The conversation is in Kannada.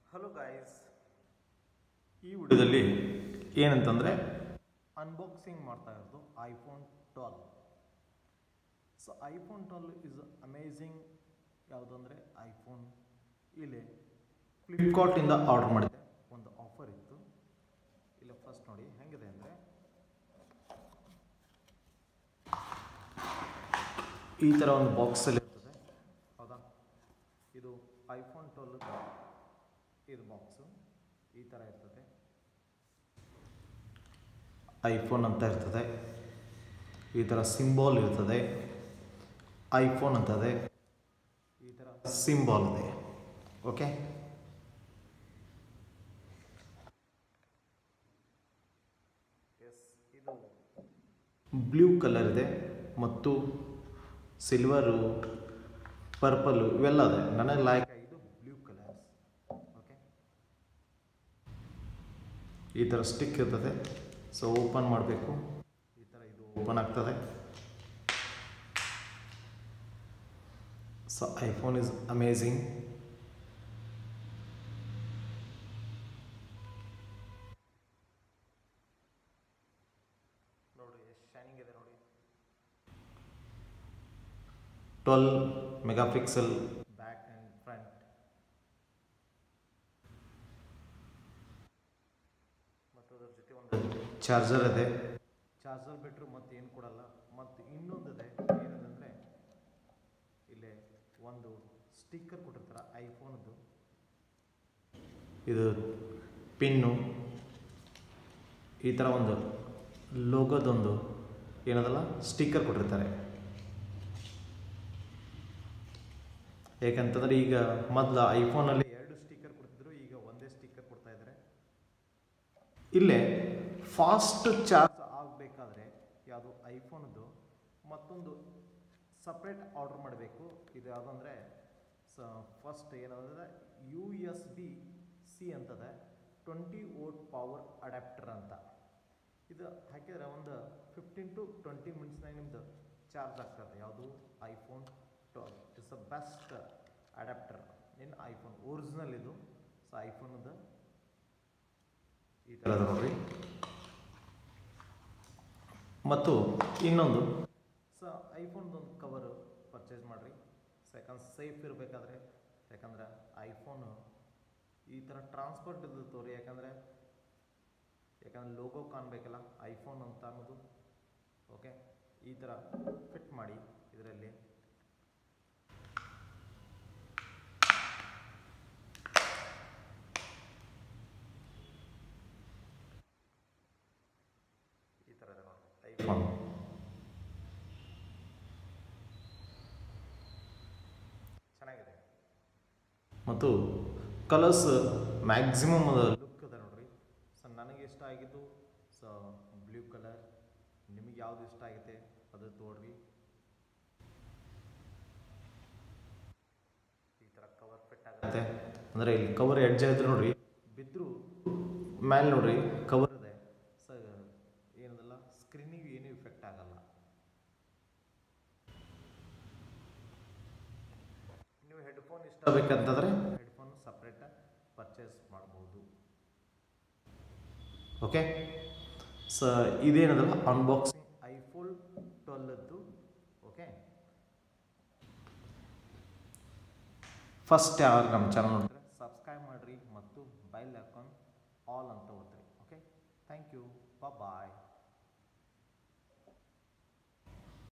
ಹಲೋ ಗಾಯ್ಸ್ ಈ ವಿಡಿಯೋದಲ್ಲಿ ಏನಂತಂದರೆ ಅನ್ಬಾಕ್ಸಿಂಗ್ ಮಾಡ್ತಾ ಇರೋದು iPhone twelve so iPhone twelve is amazing ಯಾವುದಂದರೆ ಐಫೋನ್ ಇಲ್ಲಿ ಫ್ಲಿಪ್ಕಾರ್ಟಿಂದ ಆರ್ಡರ್ ಮಾಡಿದ್ದೆ ಒಂದು ಆಫರ್ ಇತ್ತು ಇಲ್ಲ ಫಸ್ಟ್ ನೋಡಿ ಹೆಂಗಿದೆ ಅಂದರೆ ಈ ಥರ ಒಂದು ಬಾಕ್ಸಲ್ಲಿ ಇರ್ತದೆ ಹೌದಾ ಇದು ಐಫೋನ್ ಟ್ವೆಲ್ ಇದು ಬಾಕ್ಸು ಈ ಥರ ಇರ್ತದೆ ಐಫೋನ್ ಅಂತ ಇರ್ತದೆ ಈ ಥರ ಸಿಂಬಾಲ್ ಇರ್ತದೆ ಐಫೋನ್ ಅಂತದೆ ಈ ಥರ ಸಿಂಬಾಲ್ ಇದೆ ಓಕೆ ಎಸ್ ಇದು ಬ್ಲೂ ಕಲರ್ ಇದೆ ಮತ್ತು ಸಿಲ್ವರು ಪರ್ಪಲು ಇವೆಲ್ಲ ಇದೆ ನನಗೆ ಲೈಕ್ ಇದು ಬ್ಲೂ ಕಲರ್ಸ್ ಓಕೆ ಈ ಥರ ಸ್ಟಿಕ್ ಇರ್ತದೆ ಸೊ ಓಪನ್ ಮಾಡಬೇಕು ಈ ಥರ ಇದು ಓಪನ್ ಆಗ್ತದೆ ಸೊ ಐಫೋನ್ ಇಸ್ ಅಮೇಝಿಂಗ್ ನೋಡ್ರಿ ಎಷ್ಟು ಶೈನಿಂಗ್ ಇದೆ ನೋಡಿ twelve mega pixel back and front ಮತ್ತು ಅದ್ರ ಜೊತೆ ಒಂದು ಚಾರ್ಜರ್ ಇದೆ ಚಾರ್ಜರ್ ಬಿಟ್ಟರು ಮತ್ತೆ ಏನು ಕೊಡಲ್ಲ ಮತ್ತು ಇನ್ನೊಂದಿದೆ ಏನಂದರೆ ಇಲ್ಲಿ ಒಂದು ಸ್ಟಿಕ್ಕರ್ ಕೊಟ್ಟಿರ್ತಾರೆ ಐಫೋನ್ದು ಇದು ಪಿನ್ನು ಈ ಥರ ಒಂದು ಲೋಗೋದೊಂದು ಏನದಲ್ಲ ಸ್ಟಿಕ್ಕರ್ ಕೊಟ್ಟಿರ್ತಾರೆ ಯಾಕಂತಂದ್ರೆ ಈಗ ಮೊದಲು ಐಫೋನಲ್ಲಿ ಎರಡು ಸ್ಟಿಕ್ಕರ್ ಕೊಡ್ತಿದ್ರು ಈಗ ಒಂದೇ ಸ್ಟಿಕ್ಕರ್ ಕೊಡ್ತಾ ಇದ್ದಾರೆ ಇಲ್ಲೇ ಫಾಸ್ಟ್ ಚಾರ್ಜ್ ಆಗಬೇಕಾದ್ರೆ ಯಾವುದು ಐಫೋನ್ದು ಮತ್ತೊಂದು ಸಪ್ರೇಟ್ ಆರ್ಡರ್ ಮಾಡಬೇಕು ಇದು ಯಾವುದಂದರೆ ಸ ಫಸ್ಟ್ ಏನಂದರೆ ಯು ಎಸ್ ಬಿ ಸಿ ಅಂತದೆ ಟ್ವೆಂಟಿ ವೋಟ್ ಪವರ್ ಅಡ್ಯಾಪ್ಟರ್ ಅಂತ ಇದು ಹಾಕಿದರೆ ಒಂದು ಫಿಫ್ಟೀನ್ ಟು ಟ್ವೆಂಟಿ ಮಿನಿಟ್ಸ್ನಾಗ ನಿಮ್ಮದು ಚಾರ್ಜ್ ಆಗ್ತದೆ ಯಾವುದು iPhone twelve it's the best adapter in iPhone original ಇದು ಸೊ ಐಫೋನದು ಈ ಥರದ ನೋಡ್ರಿ ಮತ್ತು ಇನ್ನೊಂದು ಸೊ ಐಫೋನ್ದೊಂದು ಕವರು ಪರ್ಚೇಸ್ ಮಾಡಿರಿ ಯಾಕಂದ್ರೆ ಸೇಫ್ ಇರಬೇಕಾದ್ರೆ ಯಾಕಂದ್ರೆ ಐಫೋನು ಈ ಥರ ಟ್ರಾನ್ಸ್ಪೋರ್ಟ್ ಇದು ತೋರಿ ಯಾಕಂದರೆ ಯಾಕಂದ್ರೆ ಲೋಗೋ ಕಾಣಬೇಕಲ್ಲ ಐಫೋನ್ ಅಂತ ಅನ್ನೋದು ಓಕೆ ಈ ಥರ ಫಿಟ್ ಮಾಡಿ ಇದರಲ್ಲಿ ಈ ಥರ ಇದೆ ನೋಡಿ ಐಫೋನ್ ಚೆನ್ನಾಗಿದೆ ಮತ್ತು ಕಲರ್ಸ್ ಮ್ಯಾಕ್ಸಿಮಮ್ ಲುಕ್ ಅದ ನೋಡ್ರಿ ಸೊ ನನಗೆ ಇಷ್ಟ ಆಗಿದ್ದು ಸೊ ಬ್ಲೂ ಕಲರ್ ನಿಮಗೆ ಯಾವ್ದು ಇಷ್ಟ ಆಗೈತೆ ಅದು ತೋಡ್ರಿ ಈ ಥರ ಕವರ್ ಫಿಟ್ ಆಗುತ್ತೆ ಅಂದರೆ ಇಲ್ಲಿ ಕವರ್ ಎಡ್ಜ್ ಇದ್ರೆ ನೋಡ್ರಿ ಬಿದ್ದರೂ ಮೇಲೆ ನೋಡ್ರಿ ಕವರ್ ಇದೆ ಸೊ ಏನದಲ್ಲ ಸ್ಕ್ರೀನಿಗೆ ಏನೂ ಇಫೆಕ್ಟ್ ಆಗಲ್ಲ ನೀವು ಹೆಡ್ಫೋನ್ ಇಷ್ಟ ಬೇಕಂತಂದರೆ ಹೆಡ್ಫೋನ್ ಸಪ್ರೇಟ್ ಪರ್ಚೇಸ್ ಮಾಡ್ಬೋದು ಓಕೆ ಸೊ ಇದೇನದಲ್ಲ ಅನ್ಬಾಕ್ಸಿಂಗ್ ಐಫೋನ್ ಟ್ವೆಲ್ಲದ್ದು ಓಕೆ ಫಸ್ಟ್ ಯಾರು ನಮ್ಮ ಚಾನಲ್ ನೋಡಿದ್ರೆ ಸಬ್ಸ್ಕ್ರೈಬ್ ಮಾಡಿರಿ ಮತ್ತು ಬೈಲ್ ಹಾಕೊಂಡು ಆಲ್ ಅಂತ ಓದ್ರಿ ಓಕೆ ಥ್ಯಾಂಕ್ ಯು ಬಾಯ್